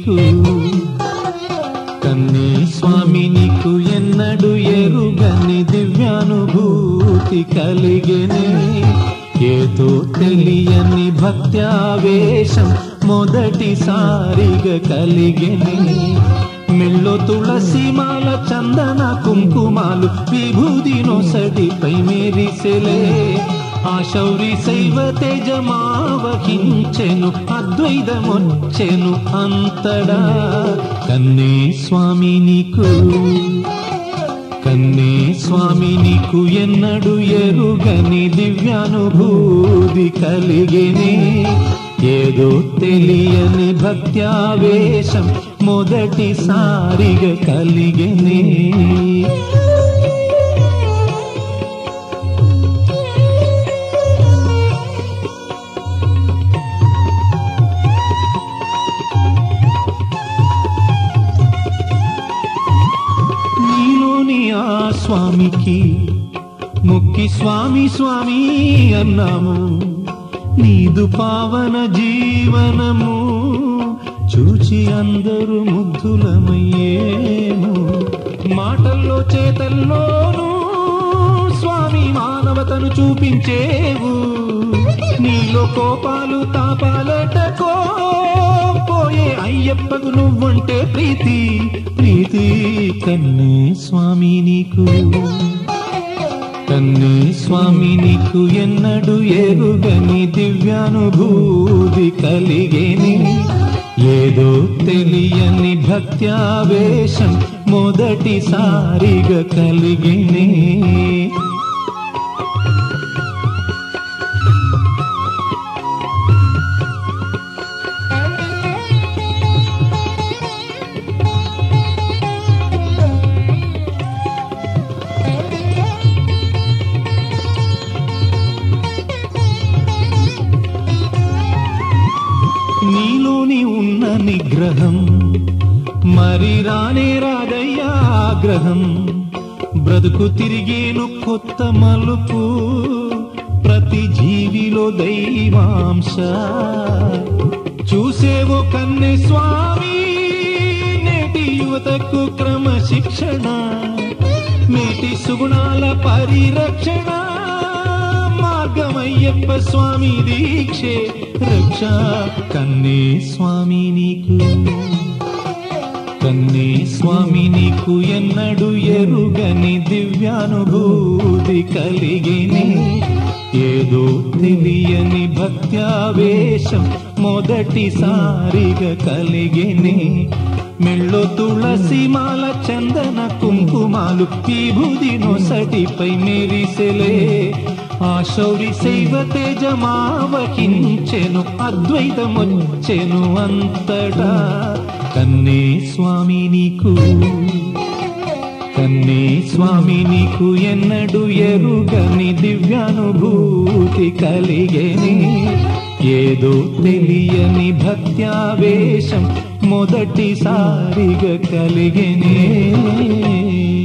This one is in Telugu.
నీకు కన్నీ స్వామి నీకు ఎన్నడు ఎరుగని దివ్యానుభూతి కలిగెనే ఏదో తెలియని భక్త్యావేశం మొదటిసారిగా కలిగెనే మెళ్ళో తులసి మాల చందన కుంకుమాలు విభూది నొసడిపై మెరిసెలే ఆ శౌరి శైవ తేజమావహించెను అద్వైతమొచ్చెను అంతడా కన్నే స్వామి నీకు కన్నే స్వామి నీకు ఎన్నడు ఎరుగని దివ్యానుభూతి కలిగేనే ఏదో తెలియని భక్త్యావేశం మొదటిసారిగా కలిగేనే నీలోని ఆ స్వామికి ముక్కి స్వామి స్వామి అన్నాము నీదు పావన జీవనము చూచి అందరూ ముగ్ధులమయ్యేము మాటల్లో చేతల్లోనూ స్వామి మానవతను చూపించేవు నీలో కోపాలు తాపాలటకో పోయే అయ్యప్పకు నువ్వంటే ప్రీతి ప్రీతి కన్నే స్వామి నీకు కన్నే స్వామి నీకు ఎన్నడు ఎరుగని దివ్యానుభూతి కలిగేని ఏదో తెలియని భక్త్యావేశం మొదటిసారిగా కలిగినే నీలోని ఉన్న నిగ్రహం మరి రానే రాదయ్యా ఆగ్రహం బ్రతుకు తిరిగేను కొత్త మలుపు ప్రతి జీవిలో దైవాంశ చూసేవో కన్నె స్వామి నేటి యువతకు క్రమశిక్షణ నేటి సుగుణాల పరిరక్షణ మార్గమయ్యప్ప స్వామి దీక్షే రక్ష కన్నే స్వామి నీకు కన్నే స్వామి నీకు ఎన్నడు ఎరుగని దివ్యానుభూతి కలిగిని ఏదో తెలియని భక్త్యావేశం మొదటిసారిగా కలిగిని మెళ్ళో తులసి మాల చందన కుంకుమాలు విభూది నొసటిపై మెరిసెలే ఆ శౌరి శైవ తేజమావహించెను అద్వైతమొచ్చెను అంతటా కన్నే స్వామి నీకు కన్నే స్వామి నీకు ఎన్నడు ఎరుగని దివ్యానుభూతి కలిగేని ఏదో తెలియని భక్త్యావేశం మొదటిసారిగా కలిగేనే